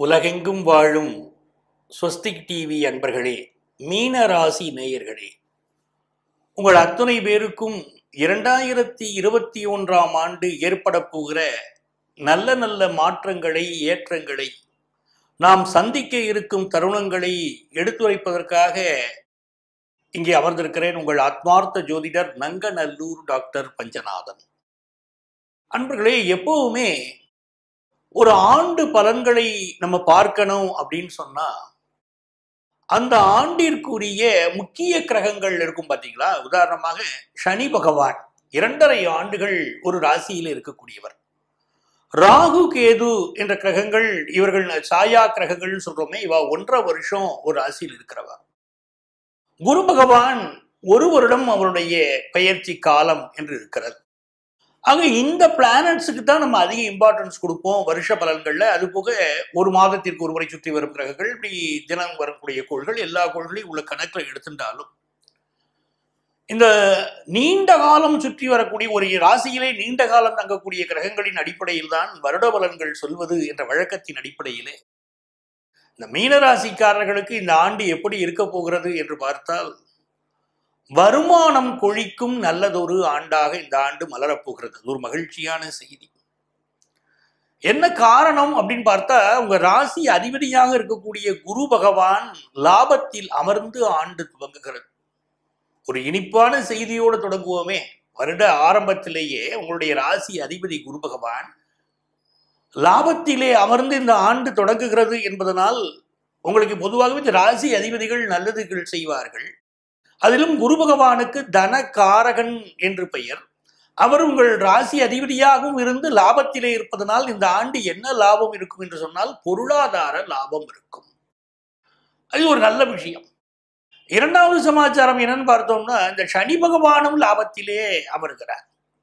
உலகெங்கும் வாழும் ஸ்வஸ்திக் டிவி அன்பர்களே மீன ராசி நேயர்களே உங்கள் அத்துணை பேருக்கும் இரண்டாயிரத்தி இருபத்தி ஒன்றாம் ஆண்டு ஏற்பட போகிற நல்ல நல்ல மாற்றங்களை ஏற்றங்களை நாம் சந்திக்க இருக்கும் தருணங்களை எடுத்துரைப்பதற்காக இங்கே அமர்ந்திருக்கிறேன் உங்கள் ஆத்மார்த்த ஜோதிடர் நங்கநல்லூர் டாக்டர் பஞ்சநாதன் அன்பர்களே எப்பவுமே ஒரு ஆண்டு பலன்களை நம்ம பார்க்கணும் அப்படின்னு சொன்னா அந்த ஆண்டிற்குரிய முக்கிய கிரகங்கள் இருக்கும் பார்த்தீங்களா உதாரணமாக சனி பகவான் இரண்டரை ஆண்டுகள் ஒரு ராசியில் இருக்கக்கூடியவர் ராகு கேது என்ற கிரகங்கள் இவர்கள் சாயா கிரகங்கள்னு சொல்றோமே இவ ஒன்றரை வருஷம் ஒரு ராசியில் இருக்கிறவா குரு பகவான் ஒரு வருடம் அவருடைய பெயர்ச்சி காலம் என்று இருக்கிறது ஆக இந்த பிளானட்ஸுக்கு தான் நம்ம அதிக இம்பார்ட்டன்ஸ் கொடுப்போம் வருஷ பலன்கள்ல அது போக ஒரு மாதத்திற்கு ஒரு முறை சுற்றி வரும் கிரகங்கள் இப்படி தினம் வரக்கூடிய கோள்கள் எல்லா கோள்களையும் உள்ள கணக்கில் எடுத்துட்டாலும் இந்த நீண்ட காலம் சுற்றி வரக்கூடிய ஒரு ராசியிலே நீண்ட காலம் தங்கக்கூடிய கிரகங்களின் அடிப்படையில் தான் வருட பலன்கள் சொல்வது என்ற வழக்கத்தின் அடிப்படையிலே இந்த மீனராசிக்காரர்களுக்கு இந்த ஆண்டு எப்படி இருக்க போகிறது என்று பார்த்தால் வருமானம் கொழிக்கும் நல்லதொரு ஆண்டாக இந்த ஆண்டு மலரப்போகிறது அது ஒரு மகிழ்ச்சியான செய்தி என்ன காரணம் அப்படின்னு பார்த்தா உங்க ராசி அதிபதியாக இருக்கக்கூடிய குரு பகவான் லாபத்தில் அமர்ந்து ஆண்டு துவங்குகிறது ஒரு இனிப்பான செய்தியோடு தொடங்குவோமே வருட ஆரம்பத்திலேயே உங்களுடைய ராசி அதிபதி குரு பகவான் லாபத்திலே அமர்ந்து இந்த ஆண்டு தொடங்குகிறது என்பதனால் உங்களுக்கு பொதுவாகவே இந்த ராசி அதிபதிகள் நல்லதுகள் செய்வார்கள் அதிலும் குரு பகவானுக்கு தன காரகன் என்று பெயர் அவர் உங்கள் ராசி அதிபதியாகவும் இருந்து லாபத்திலே இருப்பதனால் இந்த ஆண்டு என்ன லாபம் இருக்கும் என்று சொன்னால் பொருளாதார லாபம் இருக்கும் அது ஒரு நல்ல விஷயம் இரண்டாவது சமாச்சாரம் என்னன்னு பார்த்தோம்னா இந்த சனி பகவானும் லாபத்திலே அமர்கிறார்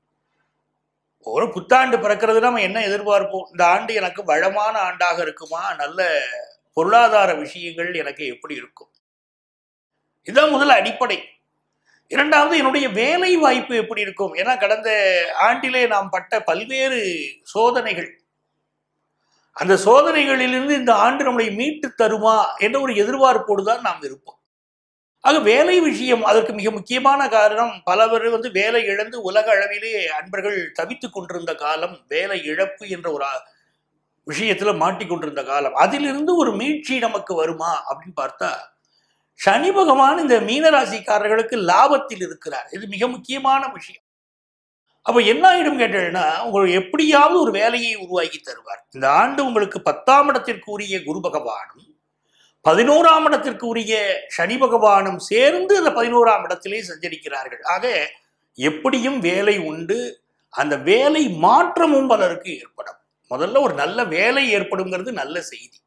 ஒரு புத்தாண்டு பிறக்கிறது நம்ம என்ன எதிர்பார்ப்போம் இந்த ஆண்டு எனக்கு வளமான ஆண்டாக இருக்குமா நல்ல பொருளாதார விஷயங்கள் எனக்கு எப்படி இருக்கும் இதுதான் முதல் அடிப்படை இரண்டாவது என்னுடைய வேலை வாய்ப்பு எப்படி இருக்கும் ஏன்னா கடந்த ஆண்டிலே நாம் பட்ட பல்வேறு சோதனைகள் அந்த சோதனைகளிலிருந்து இந்த ஆண்டு நம்மளை மீட்டு தருமா என்ற ஒரு எதிர்பார்ப்போடு தான் நாம் இருப்போம் ஆக வேலை விஷயம் அதற்கு மிக முக்கியமான காரணம் பலவர் வந்து வேலை இழந்து உலக அளவிலே அன்பர்கள் தவித்து கொண்டிருந்த காலம் வேலை இழப்பு என்ற ஒரு விஷயத்துல மாட்டிக்கொண்டிருந்த காலம் அதிலிருந்து ஒரு மீட்சி நமக்கு வருமா அப்படின்னு பார்த்தா சனி பகவான் இந்த மீனராசிக்காரர்களுக்கு லாபத்தில் இருக்கிறார் இது மிக முக்கியமான விஷயம் அப்ப என்ன ஆயிடும் கேட்டீங்கன்னா உங்களுக்கு எப்படியாவது ஒரு வேலையை உருவாக்கி தருவார் இந்த ஆண்டு உங்களுக்கு பத்தாம் இடத்திற்கு உரிய குரு பகவானும் பதினோராம் இடத்திற்கு உரிய சனி பகவானும் சேர்ந்து அந்த பதினோராம் இடத்திலே சஞ்சரிக்கிறார்கள் ஆக எப்படியும் வேலை உண்டு அந்த வேலை மாற்றமும் பலருக்கு ஏற்படும் முதல்ல ஒரு நல்ல வேலை ஏற்படுங்கிறது நல்ல செய்தி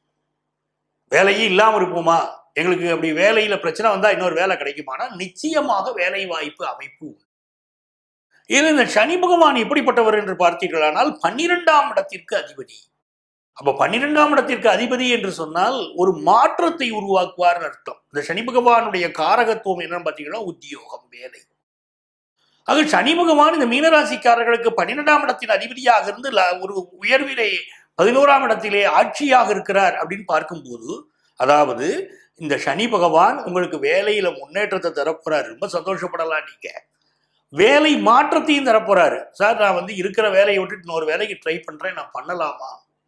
வேலையே இல்லாமல் இருப்போமா எங்களுக்கு அப்படி வேலையில பிரச்சனை வந்தா இன்னொரு வேலை கிடைக்குமானா நிச்சயமாக வேலை வாய்ப்பு அமைப்பு இது இந்த சனி பகவான் எப்படிப்பட்டவர் என்று பார்த்தீர்களானால் பன்னிரெண்டாம் இடத்திற்கு அதிபதி அப்ப பன்னிரெண்டாம் இடத்திற்கு அதிபதி என்று சொன்னால் ஒரு மாற்றத்தை உருவாக்குவார்னு அர்த்தம் இந்த சனி பகவானுடைய காரகத்துவம் என்னன்னு பார்த்தீங்கன்னா உத்தியோகம் வேலை ஆக சனி பகவான் இந்த மீனராசிக்காரர்களுக்கு பன்னிரெண்டாம் இடத்தின் அதிபதியாக இருந்து ஒரு உயர்விலே பதினோராம் இடத்திலே ஆட்சியாக இருக்கிறார் அப்படின்னு பார்க்கும்போது அதாவது இந்த சனி பகவான் உங்களுக்கு வேலையில முன்னேற்றத்தை தரப்போறாரு ரொம்ப சந்தோஷப்படலாம் நீங்க வேலை மாற்றத்தையும் தரப்போறாரு சார் நான் வந்து இருக்கிற வேலையை விட்டுட்டு இன்னொரு வேலைக்கு ட்ரை பண்றேன் நான் பண்ணலாமா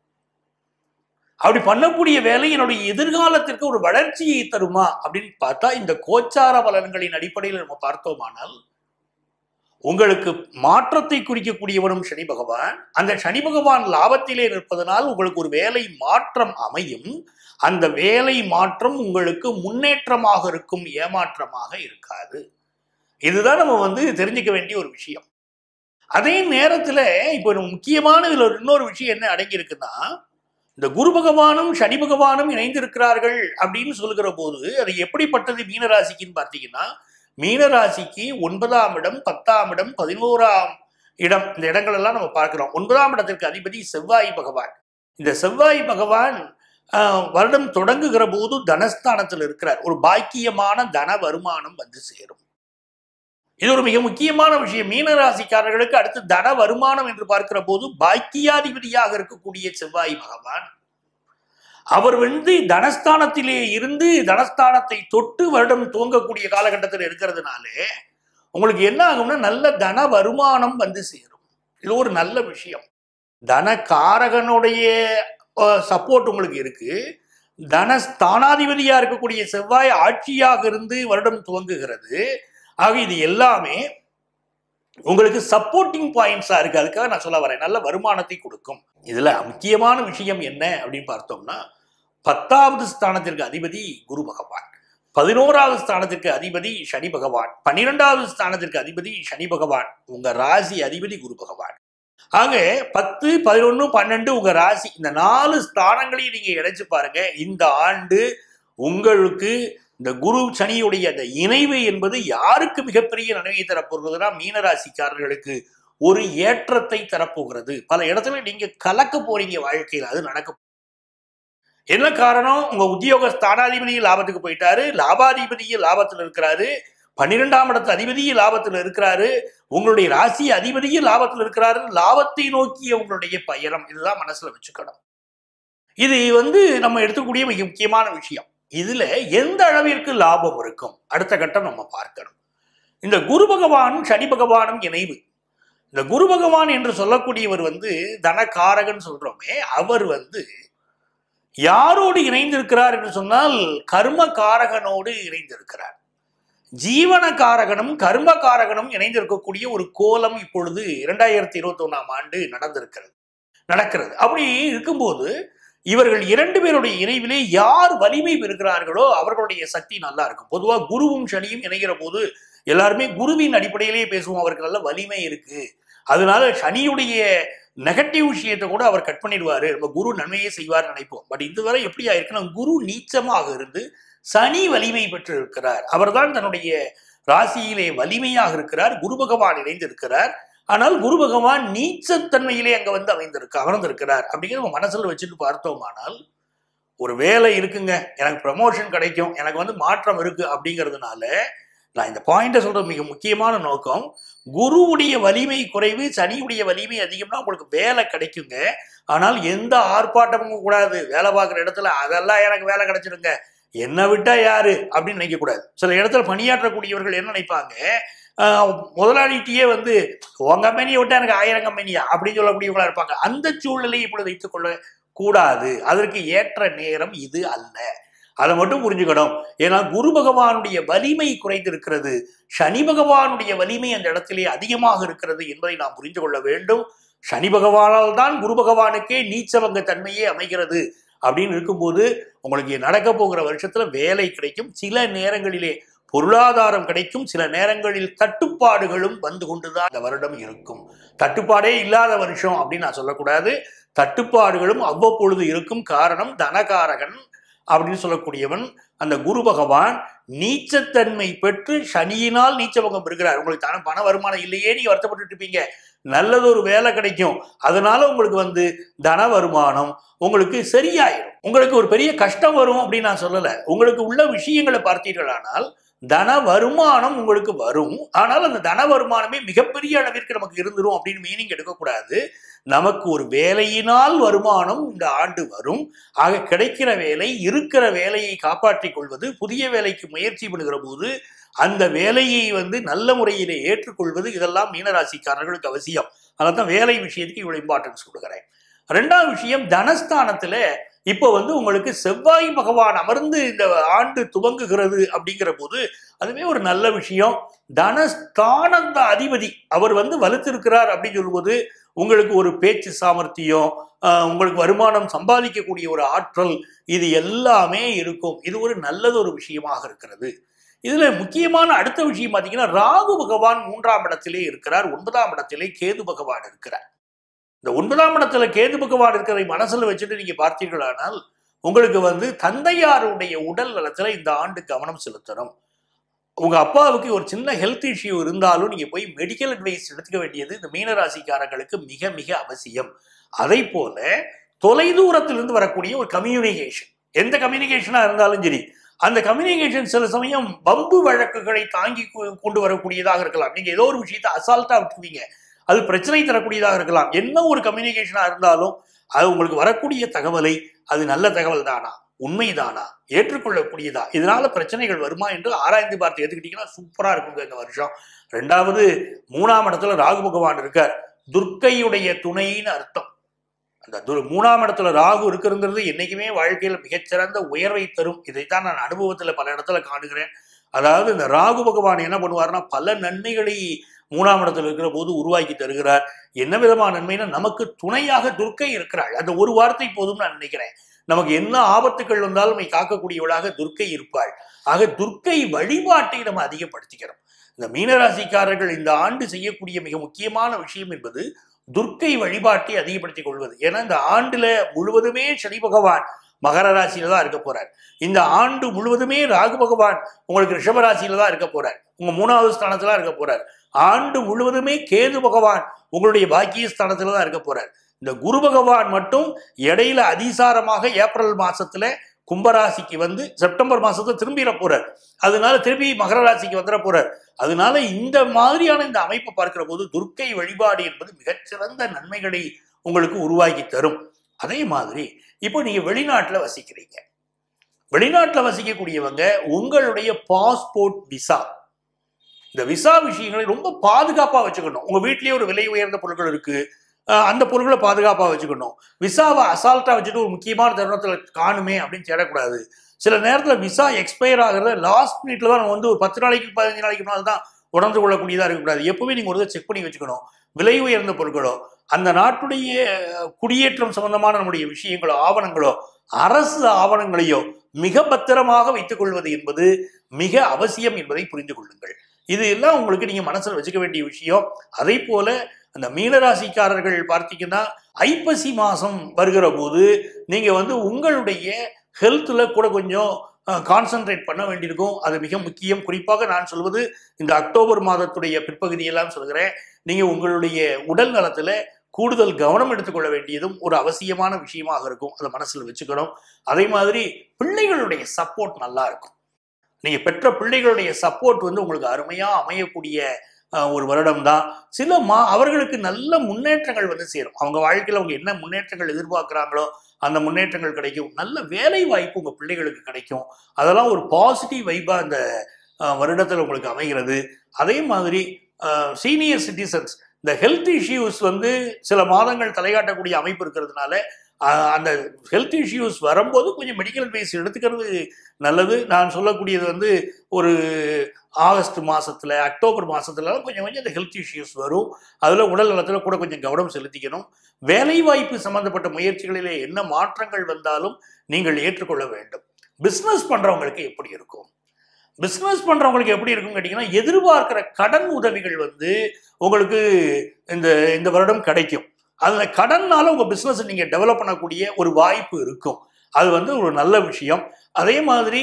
அப்படி பண்ணக்கூடிய வேலை என்னுடைய எதிர்காலத்திற்கு ஒரு வளர்ச்சியை தருமா அப்படின்னு பார்த்தா இந்த கோச்சார பலன்களின் அடிப்படையில் நம்ம பார்த்தோமானால் உங்களுக்கு மாற்றத்தை குறிக்கக்கூடியவனும் சனி பகவான் அந்த சனி பகவான் லாபத்திலே நிற்பதனால் உங்களுக்கு ஒரு வேலை மாற்றம் அமையும் அந்த வேலை மாற்றம் உங்களுக்கு முன்னேற்றமாக இருக்கும் ஏமாற்றமாக இருக்காது இதுதான் நம்ம வந்து தெரிஞ்சுக்க வேண்டிய ஒரு விஷயம் அதே நேரத்துல இப்போ முக்கியமான இதுல ஒரு இன்னொரு விஷயம் என்ன அடங்கி இருக்குன்னா இந்த குரு பகவானும் சனி பகவானும் இணைந்திருக்கிறார்கள் அப்படின்னு சொல்லுகிற போது அது எப்படிப்பட்டது மீனராசிக்குன்னு பார்த்தீங்கன்னா மீனராசிக்கு ஒன்பதாம் இடம் பத்தாம் இடம் பதினோராம் இடம் இந்த இடங்கள் எல்லாம் நம்ம பார்க்கிறோம் ஒன்பதாம் இடத்திற்கு அதிபதி செவ்வாய் பகவான் இந்த செவ்வாய் பகவான் வருடம் தொடங்குகிற போது தனஸ்தானத்தில் இருக்கிறார் ஒரு பாக்கியமான தன வருமானம் வந்து சேரும் இது ஒரு மிக முக்கியமான விஷயம் மீனராசிக்காரர்களுக்கு அடுத்து தன வருமானம் என்று பார்க்கிற போது பாக்கியாதிபதியாக இருக்கக்கூடிய செவ்வாய் பகவான் அவர் வந்து தனஸ்தானத்திலே இருந்து தனஸ்தானத்தை தொட்டு வருடம் துவங்கக்கூடிய காலகட்டத்தில் இருக்கிறதுனாலே உங்களுக்கு என்ன ஆகும்னா நல்ல தன வருமானம் வந்து சேரும் இது ஒரு நல்ல விஷயம் தன காரகனுடைய சப்போர்ட் உங்களுக்கு இருக்கு தன ஸ்தானாதிபதியா இருக்கக்கூடிய செவ்வாய் ஆட்சியாக இருந்து வருடம் துவங்குகிறது ஆக இது எல்லாமே உங்களுக்கு சப்போர்ட்டிங் பாயிண்ட்ஸா இருக்கு அதுக்காக நான் சொல்ல வரேன் நல்ல வருமானத்தை கொடுக்கும் இதுல முக்கியமான விஷயம் என்ன அப்படின்னு பார்த்தோம்னா பத்தாவது ஸ்தானத்திற்கு அதிபதி குரு பகவான் பதினோராவது ஸ்தானத்திற்கு அதிபதி சனி பகவான் பன்னிரெண்டாவது ஸ்தானத்திற்கு அதிபதி சனி பகவான் உங்க ராசி அதிபதி குரு பகவான் ஆக பத்து பதினொன்று பன்னெண்டு உங்க ராசி இந்த நாலு ஸ்தானங்களையும் நீங்க இணைச்சு பாருங்க இந்த ஆண்டு உங்களுக்கு இந்த குரு சனியுடைய அந்த இணைவு என்பது யாருக்கு மிகப்பெரிய நன்மையை தரப்போகிறதுனா மீனராசிக்காரர்களுக்கு ஒரு ஏற்றத்தை தரப்போகிறது பல இடத்துல நீங்க கலக்க போறீங்க வாழ்க்கையில் அது நடக்க என்ன காரணம் உங்க உத்தியோக ஸ்தானாதிபதி லாபத்துக்கு போயிட்டாரு லாபாதிபதியும் லாபத்தில் இருக்கிறாரு பன்னிரெண்டாம் இடத்து அதிபதியும் லாபத்தில் இருக்கிறாரு உங்களுடைய ராசி அதிபதியும் லாபத்தில் இருக்கிறாரு லாபத்தை நோக்கிய உங்களுடைய பயணம் இதுதான் மனசுல வச்சுக்கணும் இது வந்து நம்ம எடுத்துக்கூடிய மிக முக்கியமான விஷயம் இதுல எந்த அளவிற்கு லாபம் இருக்கும் அடுத்த கட்டம் நம்ம பார்க்கணும் இந்த குரு பகவான் சனி பகவானும் இணைவு இந்த குரு பகவான் என்று சொல்லக்கூடியவர் வந்து தனகாரகன் சொல்றோமே அவர் வந்து யாரோடு இணைந்திருக்கிறார் என்று சொன்னால் கர்ம காரகனோடு இணைந்திருக்கிறார் ஜீவன காரகனும் கர்ம காரகனும் இணைந்திருக்கக்கூடிய ஒரு கோலம் இப்பொழுது இரண்டாயிரத்தி இருபத்தி ஒன்னாம் ஆண்டு நடந்திருக்கிறது நடக்கிறது அப்படி இருக்கும்போது இவர்கள் இரண்டு பேருடைய இணைவிலே யார் வலிமை பெறுகிறார்களோ அவர்களுடைய சக்தி நல்லா இருக்கும் பொதுவாக குருவும் சனியும் இணைகிற போது எல்லாருமே குருவின் அடிப்படையிலேயே பேசுவோம் அவருக்கு நல்ல வலிமை இருக்கு அதனால சனியுடைய நெகட்டிவ் விஷயத்தை கூட அவர் கட் பண்ணிடுவாரு நம்ம குரு நன்மையே செய்வார்னு நினைப்போம் பட் இதுவரை எப்படி ஆயிருக்குன்னா குரு நீச்சமாக இருந்து சனி வலிமை பெற்று இருக்கிறார் அவர்தான் தன்னுடைய ராசியிலே வலிமையாக இருக்கிறார் குரு பகவான் இணைந்திருக்கிறார் ஆனால் குரு பகவான் நீச்சத்தன்மையிலே அங்க வந்து அமைந்திருக்க அமர்ந்திருக்கிறார் அப்படிங்கிறது நம்ம மனசுல வச்சுட்டு பார்த்தோமானால் ஒரு வேலை இருக்குங்க எனக்கு ப்ரமோஷன் கிடைக்கும் எனக்கு வந்து மாற்றம் இருக்கு அப்படிங்கிறதுனால நான் இந்த பாயிண்ட்டை சொல்றது மிக முக்கியமான நோக்கம் குருவுடைய வலிமை குறைவு சனியுடைய வலிமை அதிகம்னா உங்களுக்கு வேலை கிடைக்குங்க ஆனால் எந்த ஆர்ப்பாட்டமும் கூடாது வேலை பார்க்குற இடத்துல அதெல்லாம் எனக்கு வேலை கிடைச்சிடுங்க என்னை விட்டா யாரு அப்படின்னு நினைக்க கூடாது சில இடத்துல பணியாற்றக்கூடியவர்கள் என்ன நினைப்பாங்க ஆஹ் முதலாளிட்டியே வந்து உங்க கம்பெனியை விட்டா எனக்கு ஆயிரம் கம்பெனியா அப்படின்னு சொல்லக்கூடியவங்களா இருப்பாங்க அந்த சூழ்நிலையை இப்படி வைத்துக் கொள்ள கூடாது அதற்கு ஏற்ற நேரம் இது அல்ல அதை மட்டும் புரிஞ்சுக்கணும் ஏன்னா குரு பகவானுடைய வலிமை குறைந்திருக்கிறது சனி பகவானுடைய வலிமை அந்த இடத்திலே அதிகமாக இருக்கிறது என்பதை நாம் புரிந்து கொள்ள வேண்டும் சனி பகவானால் தான் குரு பகவானுக்கே நீச்சவங்க தன்மையே அமைகிறது அப்படின்னு இருக்கும்போது உங்களுக்கு நடக்க போகிற வருஷத்துல வேலை கிடைக்கும் சில நேரங்களிலே பொருளாதாரம் கிடைக்கும் சில நேரங்களில் தட்டுப்பாடுகளும் வந்து கொண்டுதான் இந்த வருடம் இருக்கும் தட்டுப்பாடே இல்லாத வருஷம் அப்படின்னு நான் சொல்லக்கூடாது தட்டுப்பாடுகளும் அவ்வப்பொழுது இருக்கும் காரணம் தனகாரகன் அப்படின்னு சொல்லக்கூடியவன் அந்த குரு பகவான் நீச்சத்தன்மை பெற்று சனியினால் நீச்சபங்கம் பெறுகிறார் உங்களுக்கு தன பண வருமானம் இல்லையே நீங்க வருத்தப்பட்டு இருப்பீங்க நல்லது ஒரு வேலை கிடைக்கும் அதனால உங்களுக்கு வந்து தன வருமானம் உங்களுக்கு சரியாயிரும் உங்களுக்கு ஒரு பெரிய கஷ்டம் வரும் அப்படின்னு நான் சொல்லல உங்களுக்கு உள்ள விஷயங்களை பார்த்தீர்களானால் தன வருமானம் உங்களுக்கு வரும் ஆனால் அந்த தன வருமானமே மிகப்பெரிய அளவிற்கு நமக்கு இருந்துரும் அப்படின்னு மீனிங் எடுக்கக்கூடாது நமக்கு ஒரு வேலையினால் வருமானம் இந்த ஆண்டு வரும் ஆக கிடைக்கிற வேலை இருக்கிற வேலையை காப்பாற்றிக் கொள்வது புதிய வேலைக்கு முயற்சி பண்ணுகிற போது அந்த வேலையை வந்து நல்ல முறையிலே ஏற்றுக்கொள்வது இதெல்லாம் மீனராசிக்காரர்களுக்கு அவசியம் அதான் தான் வேலை விஷயத்துக்கு இவ்வளவு இம்பார்ட்டன்ஸ் கொடுக்குறேன் ரெண்டாவது விஷயம் தனஸ்தானத்துல இப்போ வந்து உங்களுக்கு செவ்வாய் பகவான் அமர்ந்து இந்த ஆண்டு துவங்குகிறது அப்படிங்கிற போது அதுவே ஒரு நல்ல விஷயம் தனஸ்தானந்த அதிபதி அவர் வந்து வலுத்திருக்கிறார் அப்படின்னு சொல்லும்போது உங்களுக்கு ஒரு பேச்சு சாமர்த்தியம் ஆஹ் உங்களுக்கு வருமானம் சம்பாதிக்கக்கூடிய ஒரு ஆற்றல் இது எல்லாமே இருக்கும் இது ஒரு நல்லது ஒரு விஷயமாக இருக்கிறது இதுல முக்கியமான அடுத்த விஷயம் பார்த்தீங்கன்னா ராகு பகவான் மூன்றாம் இடத்திலே இருக்கிறார் ஒன்பதாம் இடத்திலே கேது பகவான் இருக்கிறார் இந்த ஒன்பதாம் இடத்துல கேது பகவான் இருக்கிறதை மனசுல வச்சுட்டு நீங்க பார்த்தீர்களானால் உங்களுக்கு வந்து தந்தையாருடைய உடல் நலத்துல இந்த ஆண்டு கவனம் செலுத்தணும் உங்க அப்பாவுக்கு ஒரு சின்ன ஹெல்த் இஷ்யூ இருந்தாலும் நீங்க போய் மெடிக்கல் அட்வைஸ் எடுத்துக்க வேண்டியது இந்த மீனராசிக்காரங்களுக்கு மிக மிக அவசியம் அதை போல தொலைதூரத்திலிருந்து வரக்கூடிய ஒரு கம்யூனிகேஷன் எந்த கம்யூனிகேஷனா இருந்தாலும் சரி அந்த கம்யூனிகேஷன் சில சமயம் பம்பு வழக்குகளை தாங்கி கொ- கொண்டு வரக்கூடியதாக இருக்கலாம் நீங்க ஏதோ ஒரு விஷயத்தை அசால்ட்டா விட்டுருவீங்க அது பிரச்சனை தரக்கூடியதாக இருக்கலாம் என்ன ஒரு கம்யூனிகேஷனா இருந்தாலும் அது உங்களுக்கு வரக்கூடிய தகவலை அது நல்ல தகவல் தானா உண்மைதானா ஏற்றுக்கொள்ளக்கூடியதா இதனால பிரச்சனைகள் வருமா என்று ஆராய்ந்து பார்த்து ஏத்துக்கிட்டீங்கன்னா சூப்பரா இருக்குங்க இந்த வருஷம் ரெண்டாவது மூணாம் இடத்துல ராகு பகவான் இருக்கார் துர்க்கையுடைய துணைன்னு அர்த்தம் அந்த துர் மூணாம் இடத்துல ராகு இருக்கிறது என்னைக்குமே வாழ்க்கையில் மிகச்சிறந்த உயர்வை தரும் இதைத்தான் நான் அனுபவத்துல பல இடத்துல காணுகிறேன் அதாவது இந்த ராகு பகவான் என்ன பண்ணுவார்னா பல நன்மைகளை மூணாம் இடத்துல இருக்கிற போது உருவாக்கி தருகிறார் என்ன விதமான நன்மைனா நமக்கு துணையாக துர்க்கை இருக்கிறாள் அந்த ஒரு வார்த்தை போதும் நான் நினைக்கிறேன் நமக்கு என்ன ஆபத்துக்கள் வந்தாலும் நம்மை காக்கக்கூடியவளாக துர்க்கை இருப்பாள் ஆக துர்க்கை வழிபாட்டை நம்ம அதிகப்படுத்திக்கிறோம் இந்த மீனராசிக்காரர்கள் இந்த ஆண்டு செய்யக்கூடிய மிக முக்கியமான விஷயம் என்பது துர்க்கை வழிபாட்டை அதிகப்படுத்திக் கொள்வது ஏன்னா இந்த ஆண்டுல முழுவதுமே சனி பகவான் மகர ராசியில தான் இருக்க போறார் இந்த ஆண்டு முழுவதுமே ராகு பகவான் உங்களுக்கு ரிஷப ராசியில தான் இருக்க போறார் உங்க மூணாவது ஸ்தானத்துல தான் இருக்க போறார் ஆண்டு முழுவதுமே கேது பகவான் உங்களுடைய பாக்கிய ஸ்தானத்துல தான் இருக்க போறார் இந்த குரு பகவான் மட்டும் இடையில அதிசாரமாக ஏப்ரல் மாசத்துல கும்பராசிக்கு வந்து செப்டம்பர் மாசத்துல திரும்பிட போறார் அதனால திருப்பி மகர ராசிக்கு வந்துட போறார் அதனால இந்த மாதிரியான இந்த அமைப்பை பார்க்கிற போது துர்க்கை வழிபாடு என்பது மிகச்சிறந்த நன்மைகளை உங்களுக்கு உருவாக்கி தரும் அதே மாதிரி இப்போ நீங்க வெளிநாட்டுல வசிக்கிறீங்க வெளிநாட்டுல வசிக்கக்கூடியவங்க உங்களுடைய பாஸ்போர்ட் விசா இந்த விசா விஷயங்களை ரொம்ப பாதுகாப்பா வச்சுக்கணும் உங்க வீட்லயே ஒரு விலை உயர்ந்த பொருட்கள் இருக்கு அஹ் அந்த பொருட்களை பாதுகாப்பா வச்சுக்கணும் விசாவை அசால்ட்டா வச்சுட்டு ஒரு முக்கியமான தருணத்துல காணுமே அப்படின்னு தேடக்கூடாது சில நேரத்துல விசா எக்ஸ்பயர் ஆகிறத லாஸ்ட் மினிட்ல தான் நம்ம வந்து ஒரு பத்து நாளைக்கு பதினஞ்சு நாளைக்கு முன்னால் தான் உணர்ந்து கொள்ளக்கூடியதா இருக்கக்கூடாது எப்பவுமே நீங்க ஒரு தடவை செக் பண்ணி வச்சுக்கணும் விலை உயர்ந்த பொருட்களோ அந்த நாட்டுடைய குடியேற்றம் சம்பந்தமான நம்முடைய விஷயங்களோ ஆவணங்களோ அரசு ஆவணங்களையோ மிக பத்திரமாக வைத்துக் கொள்வது என்பது மிக அவசியம் என்பதை புரிந்து கொள்ளுங்கள் இது எல்லாம் உங்களுக்கு நீங்க மனசுல வச்சுக்க வேண்டிய விஷயம் அதே போல அந்த மீனராசிக்காரர்கள் பார்த்தீங்கன்னா ஐப்பசி மாசம் வருகிற போது நீங்க வந்து உங்களுடைய ஹெல்த்ல கூட கொஞ்சம் கான்சென்ட்ரேட் பண்ண வேண்டியிருக்கும் அது மிக முக்கியம் குறிப்பாக நான் சொல்வது இந்த அக்டோபர் மாதத்துடைய பிற்பகுதியெல்லாம் சொல்கிறேன் நீங்க உங்களுடைய உடல் நலத்துல கூடுதல் கவனம் எடுத்துக்கொள்ள வேண்டியதும் ஒரு அவசியமான விஷயமாக இருக்கும் அதை மனசுல வச்சுக்கணும் அதே மாதிரி பிள்ளைகளுடைய சப்போர்ட் நல்லா இருக்கும் நீங்க பெற்ற பிள்ளைகளுடைய சப்போர்ட் வந்து உங்களுக்கு அருமையா அமையக்கூடிய அஹ், ஒரு வருடம் தான் சில மா அவர்களுக்கு நல்ல முன்னேற்றங்கள் வந்து சேரும் அவங்க வாழ்க்கையில அவங்க என்ன முன்னேற்றங்கள் எதிர்பார்க்குறாங்களோ அந்த முன்னேற்றங்கள் கிடைக்கும் நல்ல வேலை வாய்ப்பு உங்க பிள்ளைகளுக்கு கிடைக்கும் அதெல்லாம் ஒரு பாசிட்டிவ் வைப்பா அந்த அஹ், வருடத்துல உங்களுக்கு அமைகிறது அதே மாதிரி சீனியர் சிட்டிசன்ஸ் இந்த ஹெல்த் இஷ்யூஸ் வந்து சில மாதங்கள் தலைகாட்டக்கூடிய அமைப்பு இருக்கிறதுனால அஹ், அந்த ஹெல்த் இஷ்யூஸ் வரும்போது கொஞ்சம் மெடிக்கல் பேஸ் எடுத்துக்கிறது நல்லது நான் சொல்லக்கூடியது வந்து ஒரு ஆகஸ்ட் மாசத்துல அக்டோபர் மாசத்துல கொஞ்சம் கொஞ்சம் இந்த ஹெல்த் இஷ்யூஸ் வரும் அதுல உடல் நலத்துல கூட கொஞ்சம் கவனம் செலுத்திக்கணும் வேலை வாய்ப்பு சம்பந்தப்பட்ட முயற்சிகளிலே என்ன மாற்றங்கள் வந்தாலும் நீங்கள் ஏற்றுக்கொள்ள வேண்டும் பிசினஸ் பண்றவங்களுக்கு எப்படி இருக்கும் பிசினஸ் பண்றவங்களுக்கு எப்படி இருக்கும் கேட்டீங்கன்னா எதிர்பார்க்கிற கடன் உதவிகள் வந்து உங்களுக்கு இந்த இந்த வருடம் கிடைக்கும் அதுல கடன்னால உங்க பிசினஸ் நீங்க டெவலப் பண்ணக்கூடிய ஒரு வாய்ப்பு இருக்கும் அது வந்து ஒரு நல்ல விஷயம் அதே மாதிரி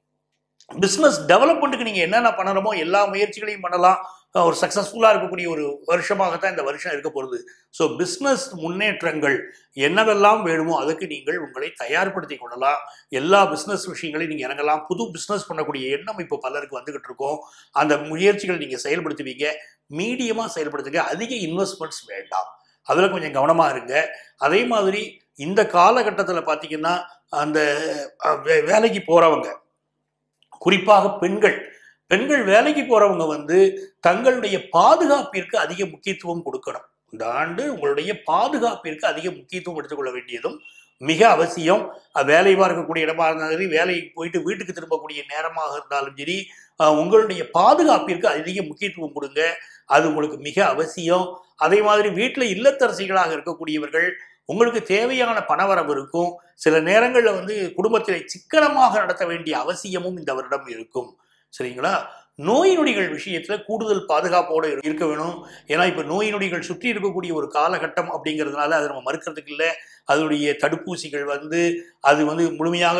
பிஸ்னஸ் டெவலப்மெண்ட்டுக்கு நீங்கள் என்னென்ன பண்ணணுமோ எல்லா முயற்சிகளையும் பண்ணலாம் அஹ் ஒரு சக்ஸஸ்ஃபுல்லாக இருக்கக்கூடிய ஒரு வருஷமாகத்தான் இந்த வருஷம் இருக்க போகிறது ஸோ பிஸ்னஸ் முன்னேற்றங்கள் என்னவெல்லாம் வேணுமோ அதுக்கு நீங்கள் உங்களை தயார்படுத்திக் கொள்ளலாம் எல்லா பிஸ்னஸ் விஷயங்களையும் நீங்கள் இறங்கலாம் புது பிஸ்னஸ் பண்ணக்கூடிய எண்ணம் இப்போ பலருக்கு வந்துகிட்டு இருக்கோம் அந்த முயற்சிகள் நீங்கள் செயல்படுத்துவீங்க மீடியமாக செயல்படுத்துங்க அதிக இன்வெஸ்ட்மெண்ட்ஸ் வேண்டாம் அதில் கொஞ்சம் கவனமாக இருங்க அதே மாதிரி இந்த காலகட்டத்தில் பார்த்தீங்கன்னா அந்த அஹ், வே- வேலைக்கு போகிறவங்க குறிப்பாக பெண்கள் பெண்கள் வேலைக்கு போறவங்க வந்து தங்களுடைய பாதுகாப்பிற்கு அதிக முக்கியத்துவம் கொடுக்கணும் இந்த ஆண்டு உங்களுடைய பாதுகாப்பிற்கு அதிக முக்கியத்துவம் எடுத்துக்கொள்ள வேண்டியதும் மிக அவசியம் அஹ் வேலை பார்க்கக்கூடிய இடமா இருந்தாலும் சரி வேலைக்கு போயிட்டு வீட்டுக்கு திரும்பக்கூடிய நேரமாக இருந்தாலும் சரி அஹ் உங்களுடைய பாதுகாப்பிற்கு அதிக முக்கியத்துவம் கொடுங்க அது உங்களுக்கு மிக அவசியம் அதே மாதிரி வீட்டில் இல்லத்தரசிகளாக இருக்கக்கூடியவர்கள் உங்களுக்கு தேவையான பணவரவு இருக்கும் சில நேரங்களில் வந்து குடும்பத்திலே சிக்கனமாக நடத்த வேண்டிய அவசியமும் இந்த வருடம் இருக்கும் சரிங்களா நோய் நொடிகள் விஷயத்துல கூடுதல் பாதுகாப்போடு இரு- இருக்க வேணும் ஏன்னா இப்ப நோய் நொடிகள் சுற்றி இருக்கக்கூடிய ஒரு காலகட்டம் அப்படிங்கிறதுனால அதை நம்ம மறுக்கிறதுக்கு இல்லை அதனுடைய தடுப்பூசிகள் வந்து அது வந்து முழுமையாக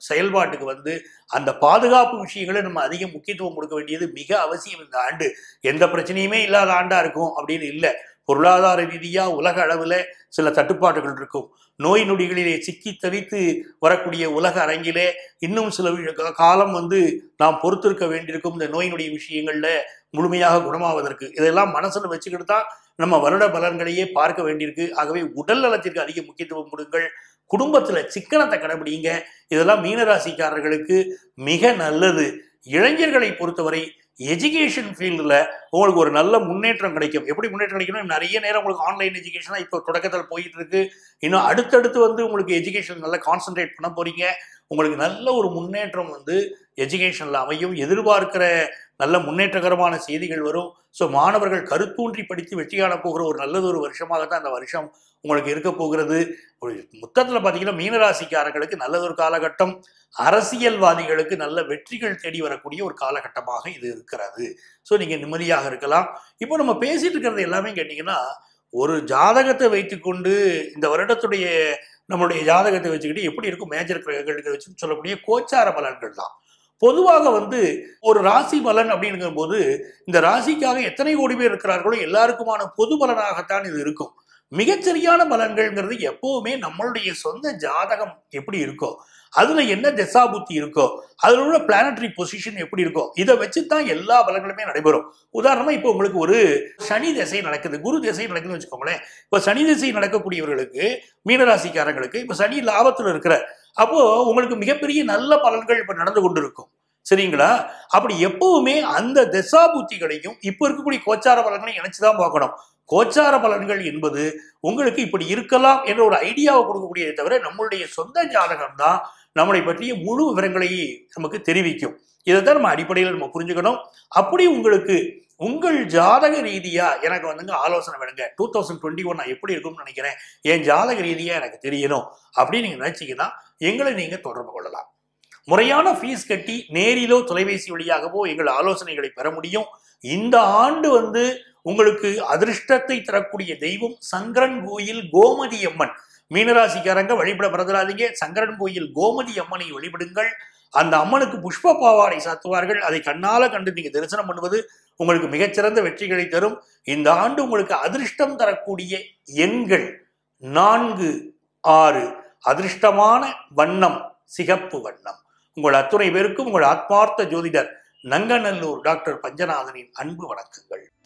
செயல்பாட்டுக்கு வந்து அந்த பாதுகாப்பு விஷயங்களை நம்ம அதிக முக்கியத்துவம் கொடுக்க வேண்டியது மிக அவசியம் இந்த ஆண்டு எந்த பிரச்சனையுமே இல்லாத ஆண்டா இருக்கும் அப்படின்னு இல்லை பொருளாதார ரீதியா உலக அளவில் சில தட்டுப்பாடுகள் இருக்கும் நோய் நொடிகளிலே சிக்கி தவித்து வரக்கூடிய உலக அரங்கிலே இன்னும் சில வி- கா- காலம் வந்து நாம் பொறுத்திருக்க வேண்டியிருக்கும் இந்த நோய் நொடி விஷயங்கள்ல முழுமையாக குணமாவதற்கு இதெல்லாம் மனசுல வச்சுக்கிட்டு தான் நம்ம வருட பலன்களையே பார்க்க வேண்டியிருக்கு ஆகவே உடல் நலத்திற்கு அதிக முக்கியத்துவம் கொடுங்கள் குடும்பத்துல சிக்கனத்தை கடைபிடிங்க இதெல்லாம் மீனராசிக்காரர்களுக்கு மிக நல்லது இளைஞர்களை பொறுத்தவரை எஜுகேஷன் ஃபீல்டில் உங்களுக்கு ஒரு நல்ல முன்னேற்றம் கிடைக்கும் எப்படி முன்னேற்றம் கிடைக்கணும் நிறைய நேரம் உங்களுக்கு ஆன்லைன் எஜுகேஷனாக இப்போ தொடக்கத்தில் போயிட்டு இருக்கு இன்னும் அடுத்தடுத்து வந்து உங்களுக்கு எஜுகேஷன் நல்லா கான்சென்ட்ரேட் பண்ண போறீங்க உங்களுக்கு நல்ல ஒரு முன்னேற்றம் வந்து எஜுகேஷனில் அமையும் எதிர்பார்க்கிற நல்ல முன்னேற்றகரமான செய்திகள் வரும் ஸோ மாணவர்கள் கருத்தூன்றி படித்து வெற்றி காண போகிற ஒரு நல்லது ஒரு வருஷமாக தான் அந்த வருஷம் உங்களுக்கு இருக்க போகிறது ஒரு மொத்தத்தில் பார்த்தீங்கன்னா மீனராசிக்காரர்களுக்கு நல்லதொரு காலகட்டம் அரசியல்வாதிகளுக்கு நல்ல வெற்றிகள் தேடி வரக்கூடிய ஒரு காலகட்டமாக இது இருக்கிறது ஸோ நீங்கள் நிம்மதியாக இருக்கலாம் இப்போ நம்ம பேசிட்டு இருக்கிறது எல்லாமே கேட்டிங்கன்னா ஒரு ஜாதகத்தை வைத்துக்கொண்டு இந்த வருடத்துடைய நம்மளுடைய ஜாதகத்தை வச்சுக்கிட்டு எப்படி இருக்கும் மேஜர் கிரகங்களுக்கு வச்சு சொல்லக்கூடிய கோச்சார பலன்கள் தான் பொதுவாக வந்து ஒரு ராசி பலன் அப்படிங்கிற போது இந்த ராசிக்காக எத்தனை கோடி பேர் இருக்கிறார்களோ எல்லாருக்குமான பொது பலனாகத்தான் இது இருக்கும் மிகச்சரியான பலன்கள்ங்கிறது எப்பவுமே நம்மளுடைய சொந்த ஜாதகம் எப்படி இருக்கோ அதுல என்ன திசாபுத்தி இருக்கோ அதுல உள்ள பிளானட்டரி பொசிஷன் எப்படி இருக்கோ இதை வச்சு தான் எல்லா பலன்களுமே நடைபெறும் உதாரணமா இப்போ உங்களுக்கு ஒரு சனி திசை நடக்குது குரு திசை நடக்குதுன்னு வச்சுக்கோங்களேன் இப்போ சனி திசை நடக்கக்கூடியவர்களுக்கு மீனராசிக்காரங்களுக்கு இப்போ சனி லாபத்தில் இருக்கிற அப்போ உங்களுக்கு மிகப்பெரிய நல்ல பலன்கள் இப்போ நடந்து கொண்டு இருக்கும் சரிங்களா அப்படி எப்பவுமே அந்த தசாபுத்திகளையும் இப்போ இருக்கக்கூடிய கோச்சார பலன்களையும் இணைச்சுதான் பார்க்கணும் கோச்சார பலன்கள் என்பது உங்களுக்கு இப்படி இருக்கலாம் என்ற ஒரு ஐடியாவை கொடுக்கக்கூடியதை தவிர நம்மளுடைய சொந்த ஜாதகம் தான் நம்மளை பற்றிய முழு விவரங்களை நமக்கு தெரிவிக்கும் இதை தான் நம்ம அடிப்படையில் நம்ம புரிஞ்சுக்கணும் அப்படி உங்களுக்கு உங்கள் ஜாதக ரீதியா எனக்கு வந்துங்க ஆலோசனை வேணுங்க டூ தௌசண்ட் டுவெண்ட்டி ஒன் நான் எப்படி இருக்கும்னு நினைக்கிறேன் என் ஜாதக ரீதியா எனக்கு தெரியணும் அப்படின்னு நீங்க நினைச்சீங்கன்னா எங்களை நீங்க தொடர்பு கொள்ளலாம் முறையான ஃபீஸ் கட்டி நேரிலோ தொலைபேசி வழியாகவோ எங்கள் ஆலோசனைகளை பெற முடியும் இந்த ஆண்டு வந்து உங்களுக்கு அதிர்ஷ்டத்தை தரக்கூடிய தெய்வம் சங்கரன் கோயில் கோமதி அம்மன் மீனராசிக்காரங்க வழிபட மறந்துடாதீங்க சங்கரன் கோயில் கோமதி அம்மனை வழிபடுங்கள் அந்த அம்மனுக்கு புஷ்ப பாவாடை சாத்துவார்கள் அதை கண்ணால கண்டு நீங்க தரிசனம் பண்ணுவது உங்களுக்கு மிகச்சிறந்த வெற்றிகளை தரும் இந்த ஆண்டு உங்களுக்கு அதிர்ஷ்டம் தரக்கூடிய எண்கள் நான்கு ஆறு அதிர்ஷ்டமான வண்ணம் சிகப்பு வண்ணம் உங்கள் அத்துணை பேருக்கும் உங்கள் ஆத்மார்த்த ஜோதிடர் நங்கநல்லூர் டாக்டர் பஞ்சநாதனின் அன்பு வணக்கங்கள்